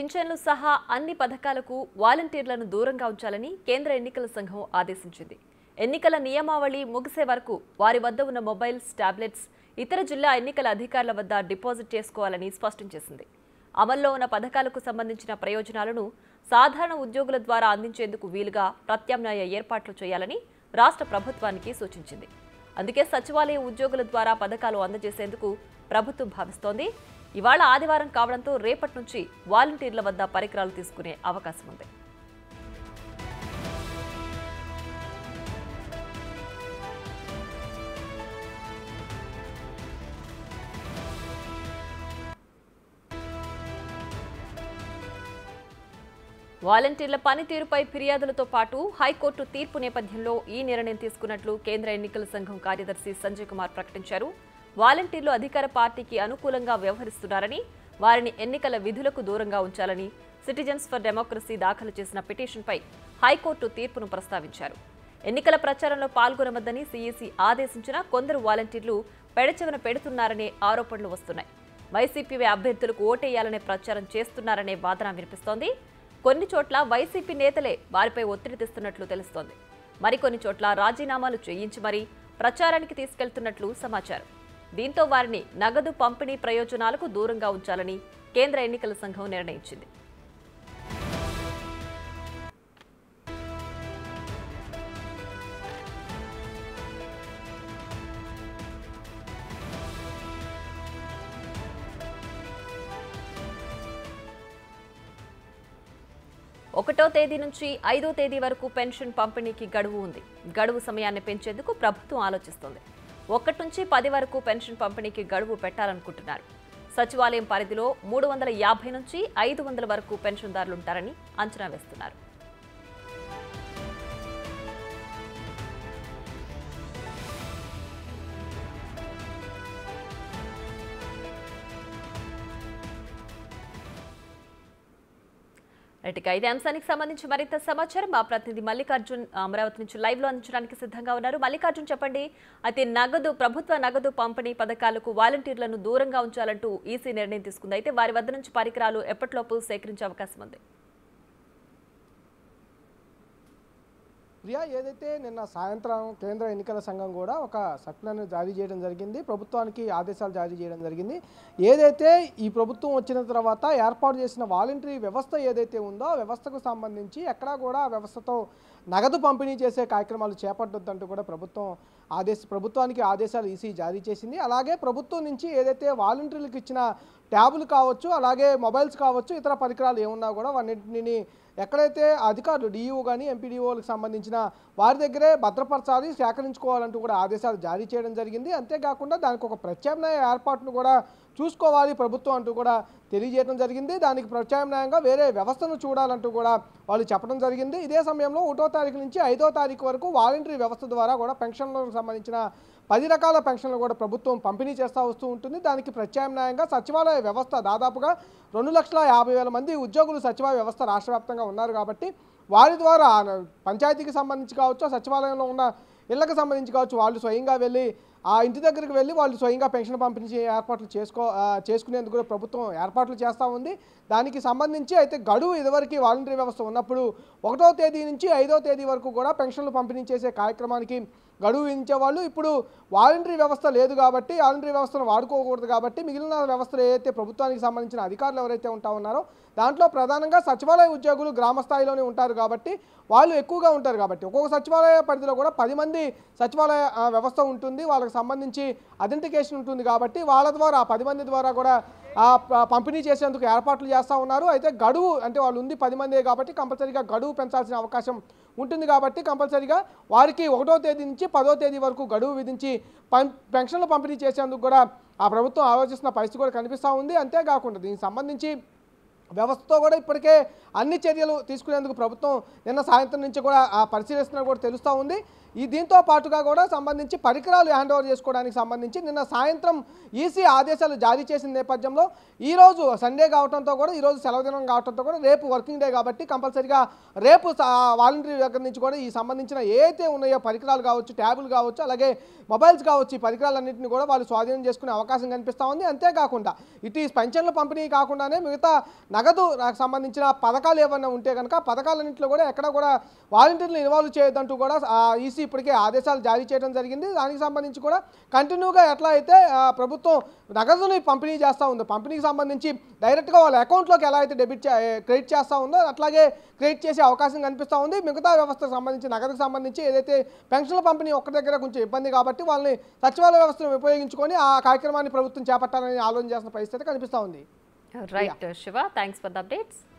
పింఛన్లు సహా అన్ని పథకాలకు వాలంటీర్లను దూరంగా ఉంచాలని కేంద్ర ఎన్నికల సంఘం ఆదేశించింది ఎన్నికల నియమావళి ముగిసే వరకు వారి వద్ద ఉన్న మొబైల్స్ టాబ్లెట్స్ ఇతర జిల్లా ఎన్నికల అధికారుల వద్ద డిపాజిట్ చేసుకోవాలని స్పష్టం చేసింది అమల్లో ఉన్న పథకాలకు సంబంధించిన ప్రయోజనాలను సాధారణ ఉద్యోగుల ద్వారా అందించేందుకు వీలుగా ప్రత్యామ్నాయ ఏర్పాట్లు చేయాలని రాష్ట్ర ప్రభుత్వానికి సూచించింది అందుకే సచివాలయ ఉద్యోగుల ద్వారా పథకాలు అందజేసేందుకు ప్రభుత్వం భావిస్తోంది ఇవాళ ఆదివారం కావడంతో రేపటి నుంచి వాలంటీర్ల వద్ద పరికరాలు తీసుకునే అవకాశం ఉంది వాలంటీర్ల పనితీరుపై ఫిర్యాదులతో పాటు హైకోర్టు తీర్పు నేపథ్యంలో ఈ నిర్ణయం తీసుకున్నట్లు కేంద్ర ఎన్నికల సంఘం కార్యదర్శి సంజయ్ కుమార్ ప్రకటించారు వాలంటీర్లు అధికార పార్టీకి అనుకూలంగా వ్యవహరిస్తున్నారని వారిని ఎన్నికల విధులకు దూరంగా ఉంచాలని సిటిజన్స్ ఫర్ డెమోక్రసీ దాఖలు చేసిన పిటిషన్పై హైకోర్టు తీర్పును ప్రస్తావించారు ఎన్నికల ప్రచారంలో పాల్గొనవద్దని సీఈసీ ఆదేశించిన కొందరు వాలంటీర్లు పెడచెవిన పెడుతున్నారనే ఆరోపణలు వస్తున్నాయి వైసీపీ అభ్యర్థులకు ఓటేయాలనే ప్రచారం చేస్తున్నారనే వాదన వినిపిస్తోంది కొన్ని చోట్ల వైసీపీ నేతలే వారిపై ఒత్తిడి తెస్తున్నట్లు తెలుస్తోంది మరికొన్ని చోట్ల రాజీనామాలు చేయించి మరీ ప్రచారానికి తీసుకెళ్తున్నట్లు సమాచారం దీంతో వారిని నగదు పంపిణీ ప్రయోజనాలకు దూరంగా ఉంచాలని కేంద్ర ఎన్నికల సంఘం నిర్ణయించింది ఒకటో తేదీ నుంచి ఐదో తేదీ వరకు పెన్షన్ పంపిణీకి గడువు ఉంది గడువు సమయాన్ని పెంచేందుకు ప్రభుత్వం ఆలోచిస్తోంది ఒకటి నుంచి పది వరకు పెన్షన్ పంపిణీకి గడువు పెట్టాలనుకుంటున్నారు సచివాలయం పరిధిలో మూడు వందల యాభై నుంచి ఐదు వందల వరకు పెన్షన్దారులుంటారని అంచనా వేస్తున్నారు రైట్ ఇక ఇదే అంశానికి సంబంధించి మరింత సమాచారం మా ప్రతినిధి మల్లికార్జున్ అమరావతి నుంచి లైవ్ లో అందించడానికి సిద్ధంగా ఉన్నారు మల్లికార్జున్ చెప్పండి అయితే నగదు ప్రభుత్వ నగదు పంపిణీ పథకాలకు వాలంటీర్లను దూరంగా ఉంచాలంటూ ఈసీ నిర్ణయం తీసుకుంది అయితే వారి వద్ద నుంచి పరికరాలు ఎప్పటిలోపు సేకరించే అవకాశం ఉంది ప్రియా ఏదైతే నిన్న సాయంత్రం కేంద్ర ఎన్నికల సంఘం కూడా ఒక సర్కులర్ను జారీ చేయడం జరిగింది ప్రభుత్వానికి ఆదేశాలు జారీ చేయడం జరిగింది ఏదైతే ఈ ప్రభుత్వం వచ్చిన తర్వాత ఏర్పాటు చేసిన వాలంటరీ వ్యవస్థ ఏదైతే ఉందో ఆ వ్యవస్థకు సంబంధించి ఎక్కడా కూడా ఆ వ్యవస్థతో నగదు పంపిణీ చేసే కార్యక్రమాలు చేపట్టొద్దంటూ కూడా ప్రభుత్వం ఆదేశ ప్రభుత్వానికి ఆదేశాలు ఈసీ జారీ చేసింది అలాగే ప్రభుత్వం నుంచి ఏదైతే వాలంటీర్లకు ఇచ్చిన ట్యాబులు కావచ్చు అలాగే మొబైల్స్ కావచ్చు ఇతర పరికరాలు ఏమున్నా కూడా వాటిని ఎక్కడైతే అధికారులు డిఈఓ కానీ ఎంపీడీఓలకు సంబంధించిన వారి దగ్గరే భద్రపరచాలి సేకరించుకోవాలంటూ కూడా ఆదేశాలు జారీ చేయడం జరిగింది అంతేకాకుండా దానికి ఒక ప్రత్యామ్నాయ ఏర్పాటును కూడా చూసుకోవాలి ప్రభుత్వం అంటూ కూడా తెలియజేయడం జరిగింది దానికి ప్రత్యామ్నాయంగా వేరే వ్యవస్థను చూడాలంటూ కూడా వాళ్ళు చెప్పడం జరిగింది ఇదే సమయంలో ఒకటో తారీఖు నుంచి ఐదో తారీఖు వరకు వాలంటరీ వ్యవస్థ ద్వారా కూడా పెన్షన్లకు సంబంధించిన పది రకాల పెన్షన్లు కూడా ప్రభుత్వం పంపిణీ చేస్తూ వస్తూ ఉంటుంది దానికి ప్రత్యామ్నాయంగా సచివాలయ వ్యవస్థ దాదాపుగా రెండు లక్షల యాభై వేల మంది ఉద్యోగులు సచివాలయ వ్యవస్థ రాష్ట్ర వ్యాప్తంగా ఉన్నారు కాబట్టి వారి ద్వారా పంచాయతీకి సంబంధించి కావచ్చు సచివాలయంలో ఉన్న ఇళ్లకు సంబంధించి కావచ్చు వాళ్ళు స్వయంగా వెళ్ళి ఆ ఇంటి దగ్గరికి వెళ్ళి వాళ్ళు స్వయంగా పెన్షన్ పంపిణీ చే- ఏర్పాట్లు చేసుకో ఆ, చేసుకునేందుకు కూడా ప్రభుత్వం ఏర్పాట్లు చేస్తూ ఉంది దానికి సంబంధించి అయితే గడువు ఇదివరకు వాలంటరీ వ్యవస్థ ఉన్నప్పుడు ఒకటో తేదీ నుంచి ఐదో తేదీ వరకు కూడా పెన్షన్లు పంపిణీ చేసే కార్యక్రమానికి గడువు విధించేవాళ్ళు ఇప్పుడు వాలంటరీ వ్యవస్థ లేదు కాబట్టి వాలంటరీ వ్యవస్థను వాడుకోకూడదు కాబట్టి మిగిలిన వ్యవస్థలు ఏదైతే ప్రభుత్వానికి సంబంధించిన అధికారులు ఎవరైతే ఉంటా ఉన్నారో దాంట్లో ప్రధానంగా సచివాలయ ఉద్యోగులు గ్రామ స్థాయిలోనే ఉంటారు కాబట్టి వాళ్ళు ఎక్కువగా ఉంటారు కాబట్టి ఒక్కొక్క సచివాలయ పరిధిలో కూడా పది మంది సచివాలయ ఆ, వ్యవస్థ ఉంటుంది వాళ్ళకి సంబంధించి అథెంటికేషన్ ఉంటుంది కాబట్టి వాళ్ళ ద్వారా ఆ పది మంది ద్వారా కూడా ఆ ప- పంపిణీ చేసేందుకు ఏర్పాట్లు చేస్తూ ఉన్నారు అయితే గడువు అంటే వాళ్ళు ఉంది పది మందే కాబట్టి కంపల్సరీగా గడువు పెంచాల్సిన అవకాశం ఉంటుంది కాబట్టి కంపల్సరీగా వారికి ఒకటో తేదీ నుంచి పదో తేదీ వరకు గడువు విధించి పం పెన్షన్లు పంపిణీ చేసేందుకు కూడా ఆ ప్రభుత్వం ఆలోచిస్తున్న పరిస్థితి కూడా కనిపిస్తూ ఉంది అంతేకాకుండా దీనికి సంబంధించి వ్యవస్థతో కూడా ఇప్పటికే అన్ని చర్యలు తీసుకునేందుకు ప్రభుత్వం నిన్న సాయంత్రం నుంచి కూడా ఆ పరిశీలిస్తున్నట్టు కూడా తెలుస్తూ ఉంది ఈ దీంతో పాటుగా కూడా సంబంధించి పరికరాలు హ్యాండ్ ఓవర్ చేసుకోవడానికి సంబంధించి నిన్న సాయంత్రం ఈసీ ఆదేశాలు జారీ చేసిన నేపథ్యంలో ఈ రోజు సండే కావడంతో కూడా ఈ రోజు సెలవు దినం కావడంతో కూడా రేపు వర్కింగ్ డే కాబట్టి కంపల్సరీగా రేపు వాలంటీర్ దగ్గర నుంచి కూడా ఈ సంబంధించిన ఏదైతే ఉన్నాయో పరికరాలు కావచ్చు ట్యాబులు కావచ్చు అలాగే మొబైల్స్ కావచ్చు ఈ పరికరాలన్నింటినీ కూడా వాళ్ళు స్వాధీనం చేసుకునే అవకాశం కనిపిస్తూ ఉంది అంతేకాకుండా ఇటు ఈ పెన్షన్ల పంపిణీ కాకుండానే మిగతా నగదు నాకు సంబంధించిన పథకాలు ఏమన్నా ఉంటే కనుక పథకాలన్నింటిలో కూడా ఎక్కడ కూడా వాలంటీర్లు ఇన్వాల్వ్ చేయొద్దంటూ కూడా ఈసీ ఇప్పటికే ఆదేశాలు జారీ చేయడం జరిగింది దానికి సంబంధించి కూడా కంటిన్యూగా ఎట్లా అయితే ఆ, ప్రభుత్వం నగదుని పంపిణీ చేస్తూ ఉందో పంపిణీకి సంబంధించి డైరెక్ట్గా వాళ్ళ అకౌంట్లోకి ఎలా అయితే డెబిట్ క్రెడిట్ చేస్తూ ఉందో అట్లాగే క్రెడిట్ చేసే అవకాశం కనిపిస్తూ ఉంది మిగతా వ్యవస్థకు సంబంధించి నగదుకు సంబంధించి ఏదైతే పెన్షన్ల పంపిణీ ఒక్క దగ్గర కొంచెం ఇబ్బంది కాబట్టి వాళ్ళని సచివాలయ వ్యవస్థను ఉపయోగించుకొని ఆ కార్యక్రమాన్ని ప్రభుత్వం చేపట్టాలని ఆలోచన చేసిన పరిస్థితి కనిపిస్తూ ఉంది right Shiva thanks for the updates